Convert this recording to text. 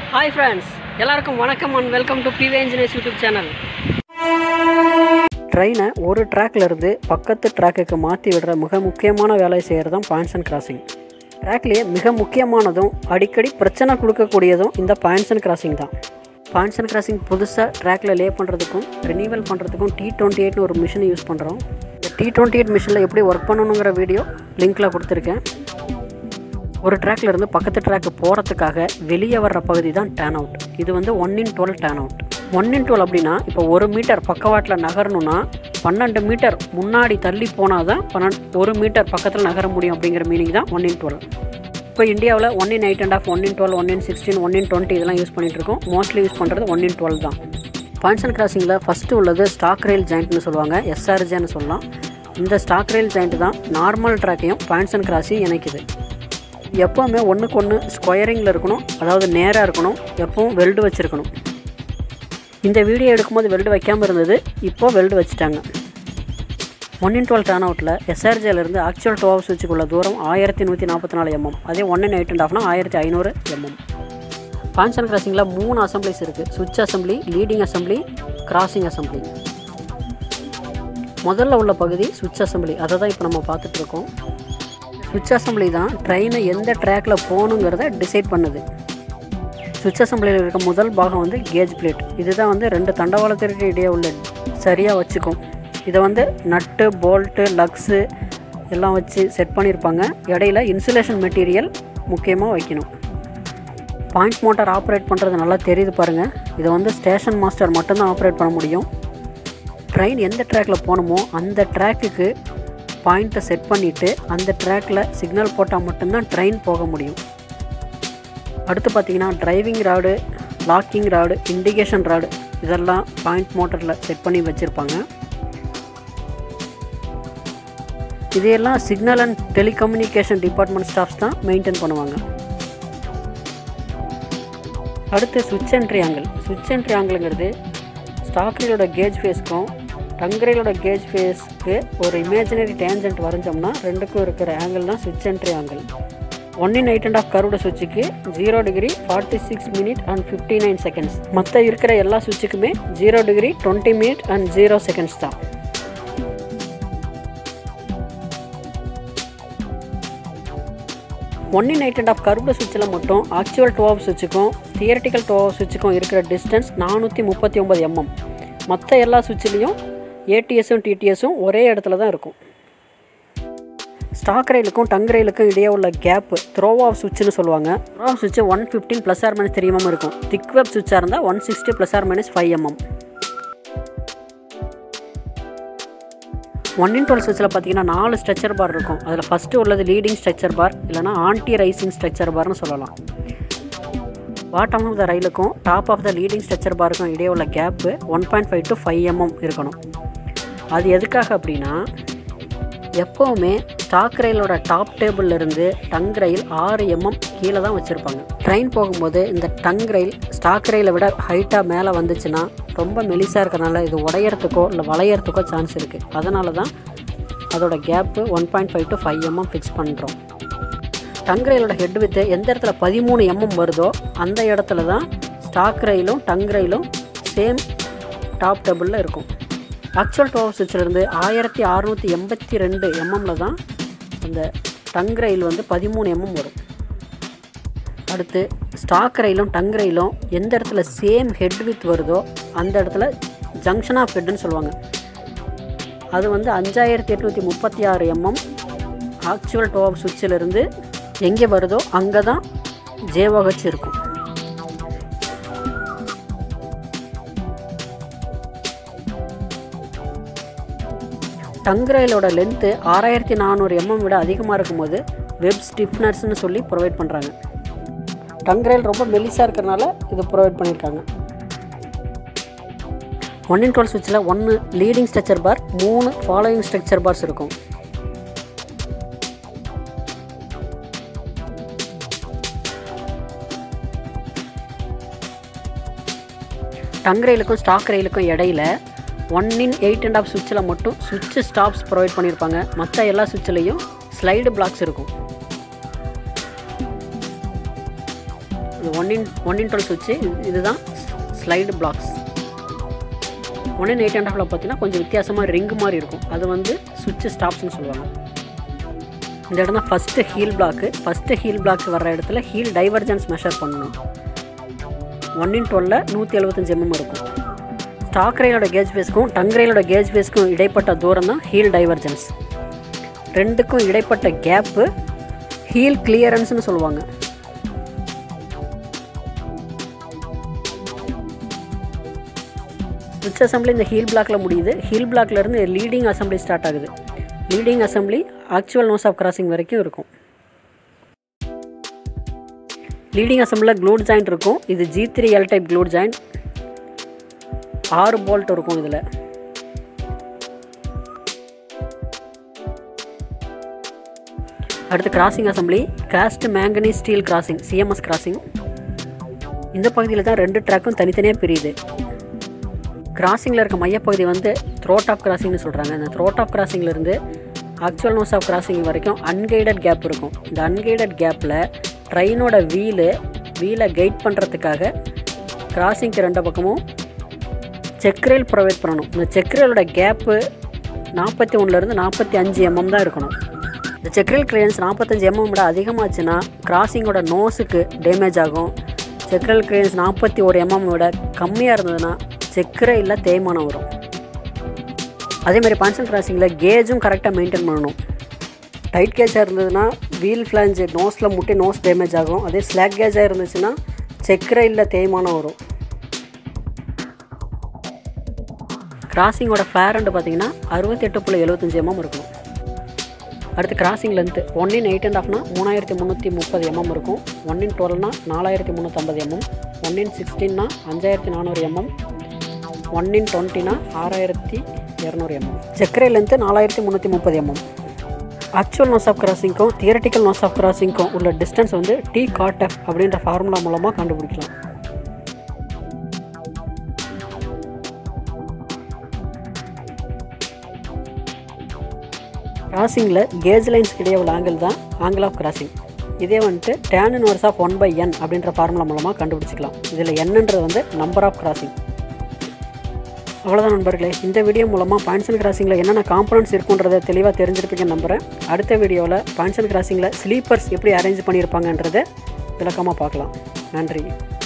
hi friends எல்லாருக்கும் வணக்கம் and welcome to P way engineers YouTube channel ட்ரெயினை ஒரு ட்ராக்ல இருந்து பக்கத்து ட்ராக்குக்கு மாற்றி விடுற மிக முக்கியமான வேலையை செய்கிறது தான் பாயிண்ட்ஸ் அண்ட் கிராசிங் ட்ராக்லேயே மிக முக்கியமானதும் அடிக்கடி பிரச்சனை கொடுக்கக்கூடியதும் இந்த பாயிண்ட்ஸ் அண்ட் கிராசிங் தான் பாயிண்ட்ஸ் அண்ட் கிராசிங் புதுசாக ட்ராக்ல லே பண்ணுறதுக்கும் ரினிவல் பண்ணுறதுக்கும் டி டுவெண்ட்டி எயிட்னு ஒரு மிஷினை யூஸ் பண்ணுறோம் இந்த டி டுவெண்ட்டி எயிட் மிஷினில் எப்படி ஒர்க் பண்ணணுங்கிற வீடியோ லிங்க்கில் கொடுத்துருக்கேன் ஒரு ட்ராக்ல இருந்து பக்கத்து ட்ராக்கு போகிறதுக்காக வெளியே வர்ற பகுதி தான் டேன் அவுட் இது வந்து one in twelve turnout one in twelve அப்படின்னா இப்போ ஒரு மீட்டர் பக்கவாட்டில் நகரணும்னா பன்னெண்டு மீட்டர் முன்னாடி தள்ளி போனால் தான் பன்னெண்டு ஒரு மீட்டர் பக்கத்தில் நகர முடியும் அப்படிங்கிற மீனிங் தான் ஒன் இன் டுவெல் இப்போ இந்தியாவில் one in eight and half one in twelve one in sixteen one in twenty இதெல்லாம் யூஸ் பண்ணிட்டு இருக்கோம் மோஸ்ட்லி யூஸ் பண்ணுறது ஒன் இன் டுவெல் தான் பாயிண்ட்ஸ் அண்ட் கிராசிங்கில் ஃபஸ்ட்டு உள்ளது ஸ்டாக் ரயில் ஜாயிண்ட்னு சொல்லுவாங்க எஸ்ஆர்ஜேன்னு சொல்லலாம் இந்த ஸ்டாக் ரயில் ஜாயிண்ட் தான் நார்மல் ட்ராக்கையும் பாயிண்ட்ஸ் அண்ட் கிராஸையும் இணைக்குது எப்போவுமே ஒன்றுக்கு ஒன்று ஸ்கொயரிங்கில் இருக்கணும் அதாவது நேராக இருக்கணும் எப்பவும் வெல்டு வச்சுருக்கணும் இந்த வீடியோ எடுக்கும்போது வெல்டு வைக்காமல் இருந்தது இப்போது வெல்டு வச்சுட்டாங்க ஒன் இன் டுவெல் டர்ன் அவுட்டில் எஸ்ஆர்ஜியிலேருந்து ஆக்சுவல் டூ ஹவர்ஸ் வச்சுக்குள்ள தூரம் ஆயிரத்தி நூற்றி நாற்பத்தி நாலு எம்எம் அதே ஒன் இன் எயிட் அண்ட் ஆஃப்னா ஆயிரத்தி ஐநூறு எம்எம் பாயிண்ட்ஸ் அண்ட் கிராசிங்கில் மூணு அசம்பிளிஸ் இருக்குது சுவிட்ச் assembly leading assembly crossing assembly முதல்ல உள்ள பகுதி சுவிட்ச் அசம்பிளி அதை தான் இப்போ நம்ம பார்த்துட்ருக்கோம் சுவிட்ச் அசம்பிளி தான் ட்ரெயினை எந்த ட்ராக்கில் போகணுங்கிறத டிசைட் பண்ணுது சுவிட்ச் அசம்பிளியில் இருக்க முதல் பாகம் வந்து கேஜ் பிளேட் இதுதான் வந்து ரெண்டு தண்டவாளத்திற்கு இடையே உள்ள சரியாக வச்சுக்கும் இதை வந்து நட்டு போல்ட்டு லக்ஸு எல்லாம் வச்சு செட் பண்ணியிருப்பாங்க இடையில இன்சுலேஷன் மெட்டீரியல் முக்கியமாக வைக்கணும் பாயிண்ட் மோட்டார் ஆப்ரேட் பண்ணுறது நல்லா தெரியுது பாருங்கள் இதை வந்து ஸ்டேஷன் மாஸ்டர் மட்டும்தான் ஆப்ரேட் பண்ண முடியும் ட்ரெயின் எந்த ட்ராக்கில் போகணுமோ அந்த ட்ராக்குக்கு பாயிண்ட்டை செட் பண்ணிவிட்டு அந்த ட்ராக்கில் சிக்னல் போட்டால் மட்டும்தான் ட்ரெயின் போக முடியும் அடுத்து பார்த்தீங்கன்னா driving rod locking rod indication rod இதெல்லாம் பாயிண்ட் மோட்டரில் செட் பண்ணி வச்சுருப்பாங்க இதையெல்லாம் signal and telecommunication department staffs தான் மெயின்டைன் பண்ணுவாங்க அடுத்து சுவிட்ச் அண்ட் ட்ரியாங்கிள் சுவிட்ச் அண்ட் ட்ரியாங்கிள்ங்கிறது ஸ்டாக்ரியோட கேஜ் ஃபேஸ்க்கும் டங்கரையிலோட கேஜ் ஃபேஸ்க்கு ஒரு இமேஜினரி டேஞ்சன்ட் வரைஞ்சோம்னா ரெண்டுக்கும் இருக்கிற ஆங்கிள் தான் சுவிட்ச் and triangle one in eight and half கருட சுவிட்சுக்கு zero degree forty six minute and fifty nine seconds மற்ற இருக்கிற எல்லா சுவிட்சுக்குமே zero degree twenty minute and zero seconds தான் one in eight and half கருட சுவிட்சில் மட்டும் ஆக்சுவல் டூ ஹவர் சுவிட்சுக்கும் தியரட்டிக்கல் டூ ஹவர் சுவிட்சுக்கும் இருக்கிற டிஸ்டன்ஸ் நானூற்றி முப்பத்தி ஒம்பது எம்எம் மற்ற எல்லா சுவிட்சிலையும் ஏடிஎஸும் டிடிஎஸும் ஒரே இடத்துல தான் இருக்கும் ஸ்டாக் ரயிலுக்கும் டங் ரயிலுக்கும் இடையே உள்ள கேப்பு த்ரோ ஆஃப் சுவிட்ச்னு சொல்லுவாங்க த்ரோ ஆஃப் சுவிட்ச் one fifteen plus or minus three mm இருக்கும் திக் வெப் சுவிட்சாக இருந்தால் one sixty plus or minus five mm one in twelve சுவிட்சில் பார்த்தீங்கன்னா நாலு ஸ்ட்ரக்சர் பார் இருக்கும் அதில் ஃபஸ்ட்டு உள்ளது லீடிங் ஸ்ட்ரக்சர் பார் இல்லைனா ஆன்டி ரைசிங் ஸ்ட்ரக்சர் பார்னு சொல்லலாம் பாட்டம் ஆஃப் த ரயிலுக்கும் top of the leading structure பாருக்கும் இடையே உள்ள gap one point five to five mm இருக்கணும் அது எதுக்காக அப்படின்னா எப்போவுமே ஸ்டாக் ரயிலோட டாப் டேபிளில் இருந்து டங் ரயில் ஆறு எம்எம் கீழே தான் வச்சுருப்பாங்க ட்ரெயின் போகும்போது இந்த டங் ரயில் ஸ்டாக் ரயிலை விட ஹைட்டாக மேலே வந்துச்சுன்னா ரொம்ப மெலிசாக இருக்கிறனால இது உடையறதுக்கோ இல்லை வளையறதுக்கோ சான்ஸ் இருக்குது அதனால தான் அதோட gap one point five to five mm fix பண்ணுறோம் டங் ரயிலோட ஹெட் வித்து எந்த இடத்துல பதிமூணு எம்எம் வருதோ அந்த இடத்துல தான் ஸ்டாக் ரயிலும் டங் ரயிலும் சேம் டாப் டேபிளில் இருக்கும் ஆக்சுவல் டோ சுவிட்சிலேருந்து ஆயிரத்தி அறநூற்றி எண்பத்தி ரெண்டு எம்எம்மில் தான் அந்த டங் ரயில் வந்து பதிமூணு எம்எம் வரும் அடுத்து ஸ்டாக் ரயிலும் டங் ரயிலும் எந்த இடத்துல சேம் ஹெட் வித் வருதோ அந்த இடத்துல ஜங்ஷன் ஆஃப் ஹெட்னு சொல்லுவாங்க அது வந்து அஞ்சாயிரத்தி எட்நூற்றி முப்பத்தி ஆறு எம்எம் ஆக்சுவல் டோ ஆஃப் சுவிட்சிலிருந்து எங்கே வருதோ அங்கே தான் ஜேஓஹெச் இருக்கும் டங் ரயிலோட லென்த்து ஆறாயிரத்தி நானூறு எம்எம் விட அதிகமாக இருக்கும்போது வெப் ஸ்டிஃப்னர்ஸ்னு சொல்லி ப்ரொவைட் பண்ணுறாங்க டங் ரயில் ரொம்ப மெலிசாக இருக்கிறனால இது ப்ரொவைட் பண்ணியிருக்காங்க ஒன் இன் டுவெல் சுவிட்சில் ஒன்று லீடிங் ஸ்ட்ரக்சர் பார் மூணு ஃபாலோயிங் ஸ்ட்ரக்சர் பார்ஸ் இருக்கும் டங் ரயிலுக்கும் ஸ்டாக் ரயிலுக்கும் இடையில one in eight and half சுவிட்சில் மட்டும் சுவிட்ச் ஸ்டாப்ஸ் ப்ரொவைட் பண்ணியிருப்பாங்க மற்ற எல்லா சுவிட்சிலையும் ஸ்லைடு பிளாக்ஸ் இருக்கும் one in one in twelve சுவிட்சு இதுதான் slide blocks one in eight and ஹாஃபில் பார்த்தீங்கன்னா கொஞ்சம் வித்தியாசமாக ரிங் மாதிரி இருக்கும் அது வந்து சுவிட்ச் ஸ்டாப்ஸ்னு சொல்லுவாங்க இந்த இடம் தான் first heel block first heel block வர்ற இடத்துல ஹீல் டைவர்ஜன்ஸ் மெஷர் பண்ணணும் ஒன் இன் டுவெல்ல நூற்றி எழுபத்தஞ்சு எம்எம் இருக்கும் ஸ்டாக் ரயிலோட கேஜ் பேஸ்க்கும் டங் ரயிலோட கேஜ் பேஸ்க்கும் இடைப்பட்ட தூரம் தான் ஹீல் டைவர்ஜன்ஸ் ரெண்டுக்கும் இடைப்பட்ட கேப்பு ஹீல் கிளியரன்ஸ்னு சொல்லுவாங்க ஸ்விட்ச் அசம்பிளி இந்த ஹீல் பிளாக்ல முடியுது ஹீல் பிளாக்ல இருந்து லீடிங் அசம்பிளி ஸ்டார்ட் ஆகுது leading assembly actual nose of crossing வரைக்கும் இருக்கும் லீடிங் அசம்பிளில் க்ளூட் ஜாயிண்ட் இருக்கும் இது G three L type glued joint ஆறு போல்ட் இருக்கும் இதில் அடுத்து crossing assembly cast manganese steel crossing CMS crossing இந்த பகுதியில் தான் ரெண்டு ட்ராக்கும் தனித்தனியாக பிரியுது கிராசிங்கில் இருக்க மையப்பகுதி வந்து த்ரோட் ஆஃப் கிராசிங்னு சொல்கிறாங்க இந்த த்ரோட் ஆஃப் கிராசிங்லேருந்து ஆக்சுவல் நோஸ் ஆஃப் கிராசிங் வரைக்கும் அன்கைடட் கேப் இருக்கும் இந்த அன்கைடட் கேப்பில் ட்ரெயினோட வீலு வீலை கைட் பண்ணுறதுக்காக கிராசிங்க்கு ரெண்டு பக்கமும் செக் ரயில் ப்ரொவைட் பண்ணணும் இந்த செக் ரயிலோட கேப்பு நாற்பத்தி ஒன்றுலேருந்து நாற்பத்தி அஞ்சு எம்எம் தான் இருக்கணும் இந்த செக் ரயில் கிளியரன்ஸ் நாற்பத்தஞ்சு எம்எம் விட அதிகமாச்சுன்னா கிராசிங்கோட நோஸுக்கு டேமேஜ் ஆகும் செக் ரயில் கிளியரன்ஸ் நாற்பத்தி ஒரு எம்எம் விட கம்மியாக இருந்ததுன்னா செக் ரயிலில் தேய்மானம் வரும் அதே மாதிரி பான்சல் கிராசிங்கில் கேஜும் கரெக்டாக மெயின்டைன் பண்ணணும் டைட் கேஜாக இருந்ததுன்னா வீல் ஃப்ளாஞ்சு நோஸில் முட்டி நோஸ் டேமேஜ் ஆகும் அதே ஸ்லாக் கேஜாக இருந்துச்சுன்னா செக் ரயிலில் தேய்மானம் வரும் கிராசிங்கோட ஃபேர் ரெண்டு பார்த்தீங்கன்னா அறுபத்தெட்டு புள்ளி எழுபத்தஞ்சு எம்எம் இருக்கும் அடுத்து crossing length one in eight and ஆஃப்னா மூணாயிரத்தி முந்நூற்றி முப்பது எம்எம் இருக்கும் ஒன் இன் டுவெல்னா நாலாயிரத்தி முந்நூற்றம்பது எம்எம் ஒன் இன் சிக்ஸ்டீன்னா அஞ்சாயிரத்தி நானூறு எம்எம் ஒன் இன் டுவெண்ட்டினா ஆறாயிரத்தி இரநூறு எம்எம் செக்கரை லென்த்து நாலாயிரத்தி முந்நூற்றி முப்பது எம்எம் ஆக்சுவல் நோஸ் ஆஃப் கிராசிங்க்கும் தியரட்டிக்கல் நோஸ் ஆஃப் கிராசிங்க்கும் உள்ள டிஸ்டன்ஸ் வந்து டி காட் எஃப் அப்படின்ற ஃபார்முலா மூலமாக கண்டுபிடிக்கலாம் கிராசிங்கில் கேஜ் லைன்ஸ்க்கு இடையே உள்ள ஆங்கிள் தான் ஆங்கிள் ஆஃப் கிராசிங் இதே வந்துட்டு tan inverse of one by N அப்படின்ற ஃபார்முலா மூலமாக கண்டுபிடிச்சிக்கலாம் இதில் என்னன்றது வந்து நம்பர் ஆஃப் கிராசிங் அவ்வளோதான் நண்பர்களே இந்த வீடியோ மூலமாக பாயிண்ட்ஸ் அண்ட் கிராசிங்கில் என்னென்ன காம்பனன்ட்ஸ் இருக்குன்றதை தெளிவாக தெரிஞ்சிருப்பீங்கன்னு நம்புகிறேன் அடுத்த வீடியோவில் பாயிண்ட்ஸ் அண்ட் கிராசிங்கில் ஸ்லீப்பர்ஸ் எப்படி அரேஞ்ச் பண்ணியிருப்பாங்கன்றதை விளக்கமாக பார்க்கலாம் நன்றி